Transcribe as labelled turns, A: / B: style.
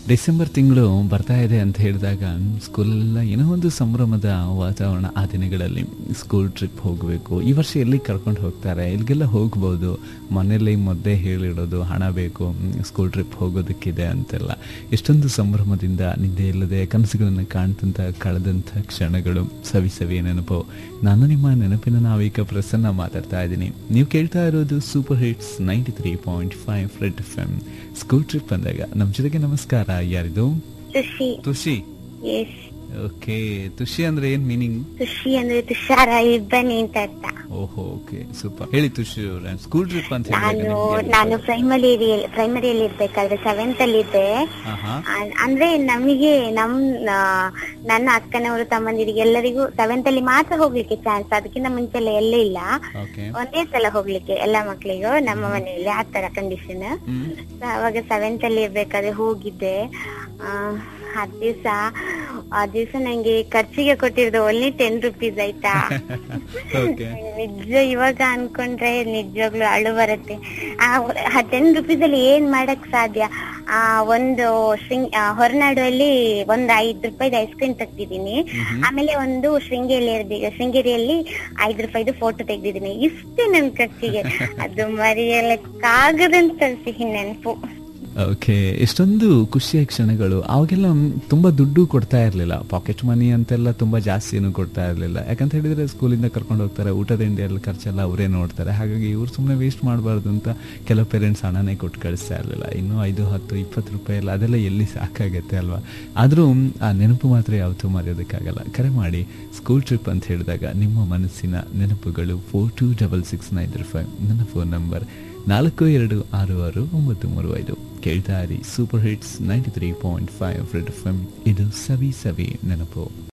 A: December ತಿಂಗಳು ಬರ್ತಾ ಇದೆ ಅಂತ ಹೇಳಿದಾಗ ಸ್ಕೂಲೆಲ್ಲ ಏನೋ ಒಂದು ಸಂಭ್ರಮದ ವಾತಾವರಣ ಆ ದಿನಗಳಲ್ಲಿ ಸ್ಕೂಲ್ ಟ್ರಿಪ್ ಹೋಗಬೇಕು ಈ ವರ್ಷ ಎಲ್ಲಿ ಕರ್ಕೊಂಡು ಹೋಗ್ತಾರೆ ಇಲ್ಲಿಗೆಲ್ಲ ಹೋಗ್ಬೋದು ಮನೇಲಿ ಮೊದ್ಲೇ ಹೇಳಿಡೋದು ಹಣ ಬೇಕು ಸ್ಕೂಲ್ ಟ್ರಿಪ್ ಹೋಗೋದಕ್ಕಿದೆ ಅಂತೆಲ್ಲ ಎಷ್ಟೊಂದು ಸಂಭ್ರಮದಿಂದ ನಿದ್ದೆ ಇಲ್ಲದೆ ಕನಸುಗಳನ್ನು ಕಾಣ್ತಂತ ಕಳೆದಂಥ ಕ್ಷಣಗಳು ಸವಿ ಸವಿ ನೆನಪು ನಾನು ನಿಮ್ಮ ನೆನಪಿನ ನಾವೀಗ ಪ್ರಸನ್ನ ಮಾತಾಡ್ತಾ ಇದ್ದೀನಿ ನೀವು ಕೇಳ್ತಾ ಇರೋದು super hits ninety three point five red F M school trip ಅಂದಾಗ ನಮ್ಮ ಜೊತೆಗೆ ನಮಸ್ಕಾರ ಯಾರಿದು
B: ತುಷಿ
A: ತುಷಿ
B: ಎಸ್
A: ಓಕೆ ತುಷಿ ಅಂದ್ರೆ ಏನ್ ಮೀನಿಂಗ್
B: ತುಷಿ ಅಂದ್ರೆ ತುಷಾರ ಇಬ್ಬನಿ ಅಂತ ಅರ್ಥ
A: ಓಹೋ ಓಕೆ ಸೂಪರ್ ಹೇಳಿ ತುಷಿ ಅವ್ರೆ ಸ್ಕೂಲ್ ಟ್ರಿಪ್ ಅಂತ ಹೇಳಿದಾಗ
B: ನಾನು
A: ನಿಮ್ಗೆ
B: ನಾನು ಪ್ರೈಮರಿ ಪ್ರೈಮರಿಯಲ್ಲಿ ಇರ್ಬೇಕಾದ್ರೆ ಸೆವೆಂತ್ ಅಲ್ಲಿ ಇದ್ದೆ
A: ಆಹಾ
B: ಅ- ಅಂದ್ರೆ ನಮಗೆ ನಮ್ ಆ, ನನ್ನ ಅಕ್ಕನವರು ತಮ್ಮಂದಿರಿಗೆ ಎಲ್ಲರಿಗೂ ಸೆವೆಂತ್ ಅಲ್ಲಿ ಮಾತ್ರ ಹೋಗ್ಲಿಕ್ಕೆ ಚಾನ್ಸ್ ಅದಕ್ಕಿಂತ ಮುಂಚೆ ಎಲ್ಲ ಎಲ್ಲೇ ಇಲ್ಲ
A: ಓಕೆ
B: ಒಂದೇ ಸಲ ಹೋಗ್ಲಿಕ್ಕೆ ಎಲ್ಲಾ ಮಕ್ಳಿಗೂ ನಮ್ಮ ಮನೆಯಲ್ಲಿ ಆ ತರ ಕಂಡೀಷನ್
A: ಹ್ಮ್
B: ಅವಾಗ ಸೆವೆಂತ್ ಅಲ್ಲಿ ಇರ್ಬೇಕಾದ್ರೆ ಹೋಗಿದ್ದೆ ಆ, ಹತ್ ದಿವ್ಸ ಆ ದಿವ್ಸ ನಂಗೆ ಖರ್ಚಿಗೆ ಕೊಟ್ಟಿರೋದು ಓನ್ಲಿ ಟೆನ್ ರುಪೀಸ್ ಆಯ್ತಾ
A: ಓಕೆ
B: ನಿಜ ಇವಾಗ ಅನ್ಕೊಂಡ್ರೆ ನಿಜವಾಗ್ಲೂ ಅಳು ಬರುತ್ತೆ ಆ ಟೆನ್ ರುಪೀಸ್ ಅಲ್ಲಿ ಏನ್ ಮಾಡಕ್ ಸಾಧ್ಯ ಆ ಒಂದು ಶೃಂಗ್ ಆ, ಹೊರನಾಡುವಲ್ಲಿ ಒಂದ್ ಐದ್ ರೂಪಾಯಿದ ಐಸ್ ಕ್ರೀಮ್ ತೆಗ್ದಿದ್ದೀನಿ ಆಮೇಲೆ ಒಂದು ಶೃಂಗೇರಿಯಲ್ಲಿ ಶೃಂಗೇರಿಯಲ್ಲಿ ಐದ್ ರೂಪಾಯಿದು ಫೋಟೋ ತೆಗ್ದಿದ್ದೀನಿ ಇಷ್ಟೇ ನನ್ ಖರ್ಚಿಗೆ ಅದು ಮರೆಯಲಕ್ಕಾಗದಂತ ಸಿಹಿ ನೆನಪು
A: ಓಕೆ ಎಷ್ಟೊಂದು ಖುಷಿಯ ಕ್ಷಣಗಳು ಅವಾಗೆಲ್ಲ ಮ್, ತುಂಬಾ ದುಡ್ಡು ಕೊಡ್ತಾ ಇರಲಿಲ್ಲ ಪಾಕೆಟ್ ಮನಿ ಅಂತೆಲ್ಲ ತುಂಬಾ ಜಾಸ್ತಿ ಏನು ಕೊಡ್ತಾ ಇರಲಿಲ್ಲ ಯಾಕಂತ ಹೇಳಿದ್ರೆ ಸ್ಕೂಲಿಂದ ಕರ್ಕೊಂಡು ಹೋಗ್ತಾರೆ ಊಟದ ತಿಂಡಿ ಎಲ್ಲ ಖರ್ಚೆಲ್ಲ ಅವರೇ ನೋಡ್ತಾರೆ ಹಾಗಾಗಿ ಇವ್ರು ಸುಮ್ಮನೆ ವೇಸ್ಟ್ ಮಾಡಬಾರ್ದು ಅಂತ ಕೆಲವು ಪೇರೆಂಟ್ಸ್ ಹಣನೇ ಕೊಟ್ಟು ಕಳಿಸ್ತಾ ಇರಲಿಲ್ಲ ಇನ್ನು ಐದು ಹತ್ತು ಇಪ್ಪತ್ತು ರೂಪಾಯಿ ಎಲ್ಲ ಅದೆಲ್ಲ ಎಲ್ಲಿ ಸಾಕಾಗತ್ತೆ ಅಲ್ವಾ ಆದರೂ ಆ ನೆನಪು ಮಾತ್ರ ಯಾವತ್ತೂ ಮರೆಯೋದಕ್ಕಾಗಲ್ಲ ಕರೆ ಮಾಡಿ ಸ್ಕೂಲ್ ಟ್ರಿಪ್ ಅಂತ ಹೇಳಿದಾಗ ನಿಮ್ಮ ಮನಸ್ಸಿನ ನೆನಪುಗಳು four two double six nine three five ನನ್ನ ಫೋನ್ ನಂಬರ್ ನಾಲ್ಕು ಎರಡು ಆರು ಆರು ಒಂಬತ್ತು ಮೂರು ಐದು ಕೇಳ್ತಾ ಇರಿ super hits ninety three point five red F M ಇದು ಸವಿ ಸವಿ ನೆನಪು